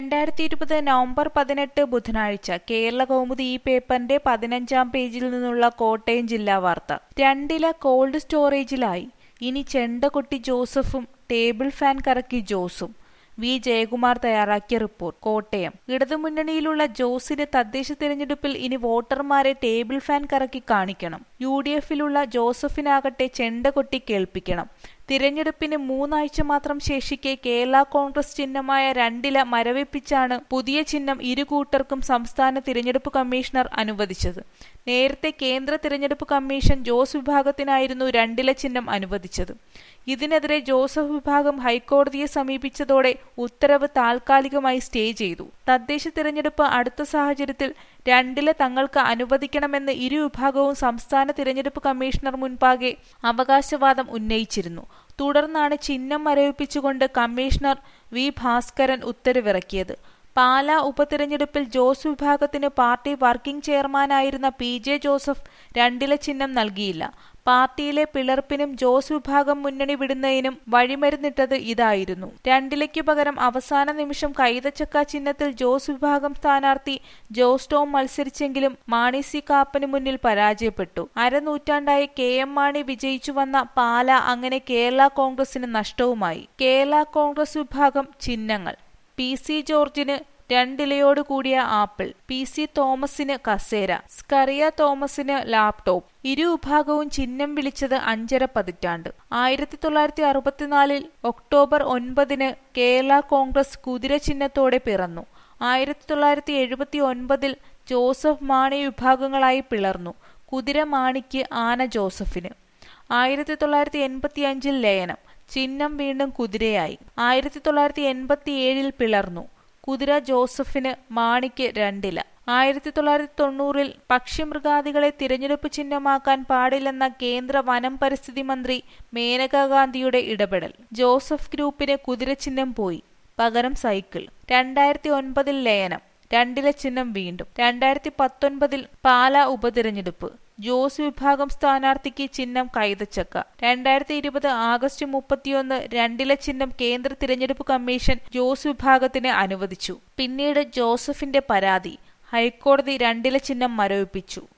രണ്ടായിരത്തി ഇരുപത് നവംബർ പതിനെട്ട് ബുധനാഴ്ച കേരള കൗമുദി ഈ പേപ്പറിന്റെ പതിനഞ്ചാം പേജിൽ നിന്നുള്ള കോട്ടയം ജില്ലാ വാർത്ത രണ്ടില കോൾഡ് സ്റ്റോറേജിലായി ഇനി ചെണ്ടകൊട്ടി ജോസഫും ടേബിൾ ഫാൻ കറക്കി ജോസും വി ജയകുമാർ തയ്യാറാക്കിയ റിപ്പോർട്ട് കോട്ടയം ഇടതുമുന്നണിയിലുള്ള ജോസിന് തദ്ദേശ തിരഞ്ഞെടുപ്പിൽ ഇനി വോട്ടർമാരെ ടേബിൾ ഫാൻ കറക്കി കാണിക്കണം യു ഡി എഫിലുള്ള ജോസഫിനാകട്ടെ ചെണ്ട കൊട്ടി കേൾപ്പിക്കണം തിരഞ്ഞെടുപ്പിന് മൂന്നാഴ്ച മാത്രം ശേഷിക്കെ കേരള കോൺഗ്രസ് ചിഹ്നമായ രണ്ടില മരവിപ്പിച്ചാണ് പുതിയ ചിഹ്നം ഇരു കൂട്ടർക്കും സംസ്ഥാന തിരഞ്ഞെടുപ്പ് കമ്മീഷണർ അനുവദിച്ചത് നേരത്തെ കേന്ദ്ര തിരഞ്ഞെടുപ്പ് കമ്മീഷൻ ജോസ് വിഭാഗത്തിനായിരുന്നു രണ്ടില ചിഹ്നം അനുവദിച്ചത് ഇതിനെതിരെ ജോസഫ് വിഭാഗം ഹൈക്കോടതിയെ സമീപിച്ചതോടെ ഉത്തരവ് താൽക്കാലികമായി സ്റ്റേ ചെയ്തു തദ്ദേശ തിരഞ്ഞെടുപ്പ് അടുത്ത സാഹചര്യത്തിൽ രണ്ടില തങ്ങൾക്ക് അനുവദിക്കണമെന്ന് ഇരു വിഭാഗവും സംസ്ഥാന തിരഞ്ഞെടുപ്പ് കമ്മീഷണർ മുൻപാകെ അവകാശവാദം ഉന്നയിച്ചിരുന്നു തുടർന്നാണ് ചിഹ്നം മരവിപ്പിച്ചുകൊണ്ട് കമ്മീഷണർ വി ഭാസ്കരൻ ഉത്തരവിറക്കിയത് പാലാ ഉപതിരഞ്ഞെടുപ്പിൽ ജോസ് വിഭാഗത്തിന് പാർട്ടി വർക്കിംഗ് ചെയർമാനായിരുന്ന പി ജെ ജോസഫ് രണ്ടില ചിഹ്നം നൽകിയില്ല പാർട്ടിയിലെ പിളർപ്പിനും ജോസ് വിഭാഗം മുന്നണി വിടുന്നതിനും വഴിമരുന്നിട്ടത് ഇതായിരുന്നു രണ്ടിലയ്ക്കു പകരം അവസാന നിമിഷം കൈതച്ചക്ക ചിഹ്നത്തിൽ ജോസ് വിഭാഗം സ്ഥാനാർത്ഥി ജോസ് ടോം മത്സരിച്ചെങ്കിലും മാണി സി കാപ്പന് മുന്നിൽ പരാജയപ്പെട്ടു അരനൂറ്റാണ്ടായി കെ എം മാണി വിജയിച്ചു വന്ന പാല അങ്ങനെ കേരള കോൺഗ്രസിന് നഷ്ടവുമായി കേരള കോൺഗ്രസ് വിഭാഗം ചിഹ്നങ്ങൾ പി സി ജോർജിന് രണ്ടിലയോട് കൂടിയ ആപ്പിൾ പി സി തോമസിന് കസേര സ്കറിയ തോമസിന് ലാപ്ടോപ്പ് ഇരു വിഭാഗവും ചിഹ്നം വിളിച്ചത് അഞ്ചര പതിറ്റാണ്ട് ആയിരത്തി തൊള്ളായിരത്തി അറുപത്തിനാലിൽ ഒക്ടോബർ ഒൻപതിന് കേരള കോൺഗ്രസ് കുതിര ചിഹ്നത്തോടെ പിറന്നു ആയിരത്തി തൊള്ളായിരത്തി എഴുപത്തി ഒൻപതിൽ ജോസഫ് മാണി വിഭാഗങ്ങളായി പിളർന്നു കുതിര മാണിക്ക് ആന ജോസഫിന് ആയിരത്തി തൊള്ളായിരത്തി എൺപത്തി അഞ്ചിൽ ലയനം ചിഹ്നം വീണ്ടും കുതിരയായി ആയിരത്തി തൊള്ളായിരത്തി എൺപത്തി ഏഴിൽ പിളർന്നു കുതിര ജോസഫിന് മാണിക്ക് രണ്ടില ആയിരത്തി തൊള്ളായിരത്തി തൊണ്ണൂറിൽ പക്ഷിമൃഗാദികളെ തിരഞ്ഞെടുപ്പ് ചിഹ്നമാക്കാൻ പാടില്ലെന്ന കേന്ദ്ര വനം പരിസ്ഥിതി മന്ത്രി മേനകാ ഗാന്ധിയുടെ ഇടപെടൽ ജോസഫ് ഗ്രൂപ്പിന് കുതിര ചിഹ്നം പോയി പകരം സൈക്കിൾ രണ്ടായിരത്തി ഒൻപതിൽ ലയനം രണ്ടില ചിഹ്നം വീണ്ടും രണ്ടായിരത്തി പത്തൊൻപതിൽ പാല ഉപതിരഞ്ഞെടുപ്പ് ജോസ് വിഭാഗം സ്ഥാനാർത്ഥിക്ക് ചിഹ്നം കൈതച്ചക്ക രണ്ടായിരത്തി ഇരുപത് ആഗസ്റ്റ് മുപ്പത്തിയൊന്ന് രണ്ടില ചിഹ്നം കേന്ദ്ര തിരഞ്ഞെടുപ്പ് കമ്മീഷൻ ജോസ് വിഭാഗത്തിന് അനുവദിച്ചു പിന്നീട് ജോസഫിന്റെ പരാതി ഹൈക്കോടതി രണ്ടില ചിഹ്നം മരവിപ്പിച്ചു